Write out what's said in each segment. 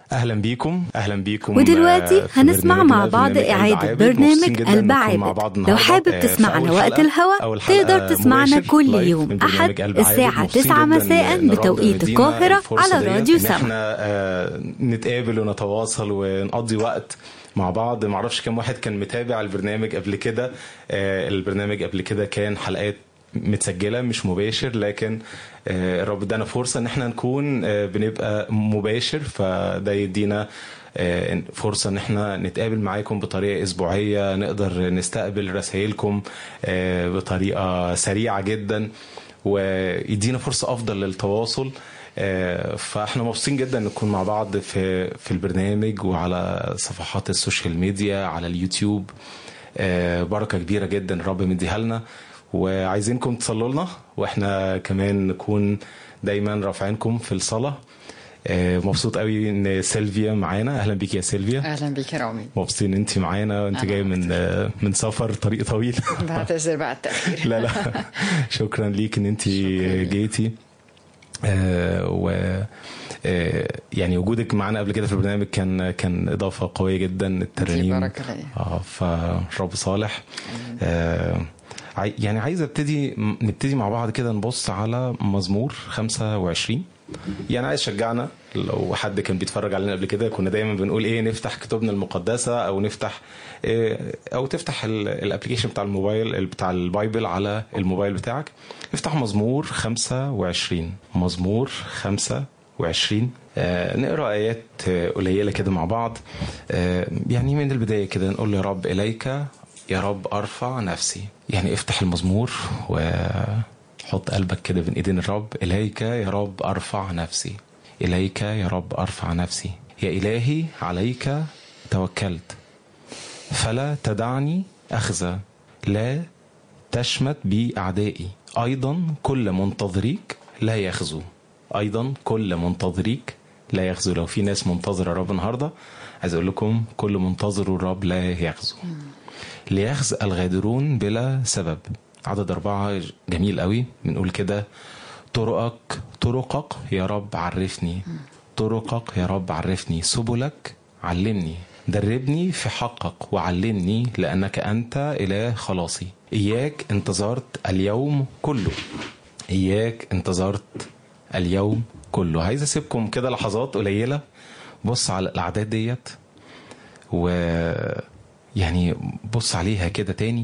اهلا بيكم اهلا بيكم ودلوقتي آه، في هنسمع مع برنامجنا بعض برنامج إعادة قلب عابد. مبسوطين برنامج جداً قلب نكون مع عابد. بعض لو النهاردة، حابب آه، في تسمعنا أول وقت حلقة- الهوا أول حلقة تقدر تسمعنا مباشر كل لايف يوم من برنامج أحد قلب عابد. الساعة مبسوطين 9 جداً مساء إن الرب بتوقيت مدينا القاهرة الفرصة على ديت راديو إن سما احنا آه، نتقابل ونتواصل ونقضي وقت مع بعض معرفش كم واحد كان متابع البرنامج قبل كده آه، البرنامج قبل كده كان حلقات متسجله مش مباشر لكن آه، الرب ادانا فرصه ان احنا نكون آه، بنبقى مباشر فده يدينا آه، فرصه ان احنا نتقابل معاكم بطريقه اسبوعيه نقدر نستقبل رسائلكم آه، بطريقه سريعه جدا ويدينا فرصه افضل للتواصل آه، فاحنا مبسوطين جدا نكون مع بعض في في البرنامج وعلى صفحات السوشيال ميديا على اليوتيوب آه، بركه كبيره جدا الرب مديها لنا وعايزينكم تصلوا لنا واحنا كمان نكون دايما رافعينكم في الصلاه آه، مبسوط قوي ان سيلفيا معانا اهلا بيك يا سيلفيا اهلا بيك يا رامي مبسوطين ان انت معانا وانت أنا جايه من آه، من سفر طريق طويل بعتذر بعد التاخير لا لا شكرا ليك ان انت شكراً. جيتي آه و آه يعني وجودك معانا قبل كده في البرنامج كان كان اضافه قويه جدا الترانيم بركة ليا. اه فرب صالح آه عاي- يعني عايز ابتدي نبتدي مع بعض كده نبص على مزمور 25 يعني عايز شجعنا لو حد كان بيتفرج علينا قبل كده كنا دايما بنقول ايه نفتح كتبنا المقدسه او نفتح إيه او تفتح الابلكيشن بتاع الموبايل بتاع البايبل على الموبايل بتاعك افتح مزمور 25 مزمور 25 آه نقرا ايات آه، قليله كده مع بعض آه يعني من البدايه كده نقول يا رب اليك يا رب ارفع نفسي يعني افتح المزمور وحط قلبك كده بين ايدين الرب اليك يا رب ارفع نفسي اليك يا رب ارفع نفسي يا الهي عليك توكلت فلا تدعني اخزى لا تشمت بي اعدائي ايضا كل منتظريك لا يخزو ايضا كل منتظريك لا يخزو لو في ناس منتظره الرب النهارده عايز اقول لكم كل منتظر الرب لا يخزو ليخزى الغادرون بلا سبب عدد أربعة جميل قوي بنقول كده طرقك طرقك يا رب عرفني طرقك يا رب عرفني سبلك علمني دربني في حقك وعلمني لأنك أنت إله خلاصي إياك انتظرت اليوم كله إياك انتظرت اليوم كله عايز أسيبكم كده لحظات قليلة بص على الأعداد ديت و يعني بص عليها كده تاني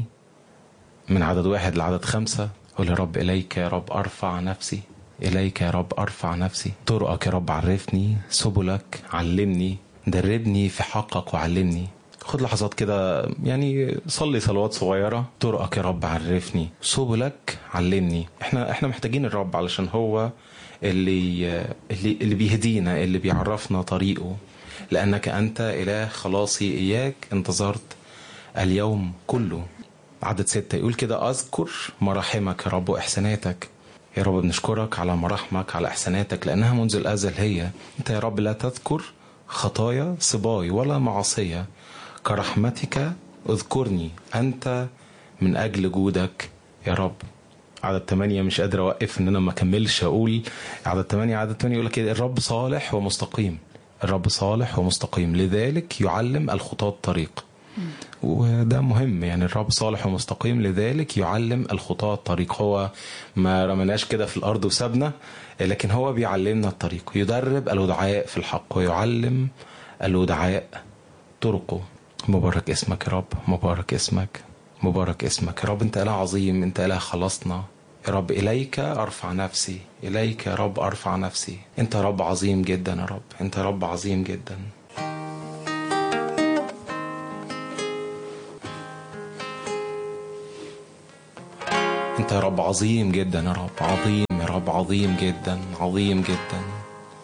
من عدد واحد لعدد خمسة قول يا رب إليك يا رب أرفع نفسي إليك يا رب أرفع نفسي طرقك يا رب عرفني سبلك علمني دربني في حقك وعلمني خد لحظات كده يعني صلي صلوات صغيرة طرقك يا رب عرفني سبلك علمني احنا احنا محتاجين الرب علشان هو اللي اللي اللي بيهدينا اللي بيعرفنا طريقه لأنك أنت إله خلاصي إياك انتظرت اليوم كله عدد ستة يقول كده أذكر مراحمك يا رب وإحساناتك يا رب بنشكرك على مراحمك على إحساناتك لأنها منذ الأزل هي أنت يا رب لا تذكر خطايا صباي ولا معصية كرحمتك اذكرني أنت من أجل جودك يا رب عدد ثمانية مش قادر أوقف إن أنا ما أكملش أقول عدد ثمانية عدد ثمانية يقول لك كده الرب صالح ومستقيم الرب صالح ومستقيم لذلك يعلم الخطاة الطريق وده مهم يعني الرب صالح ومستقيم لذلك يعلم الخطاة الطريق هو ما رمناش كده في الأرض وسابنا لكن هو بيعلمنا الطريق يدرب الودعاء في الحق ويعلم الودعاء طرقه مبارك اسمك يا رب مبارك اسمك مبارك اسمك يا رب انت اله عظيم انت اله خلصنا يا رب اليك ارفع نفسي اليك يا رب ارفع نفسي انت يا رب عظيم جدا يا رب انت يا رب عظيم جدا انت يا رب عظيم جدا يا رب عظيم يا رب عظيم جدا عظيم جدا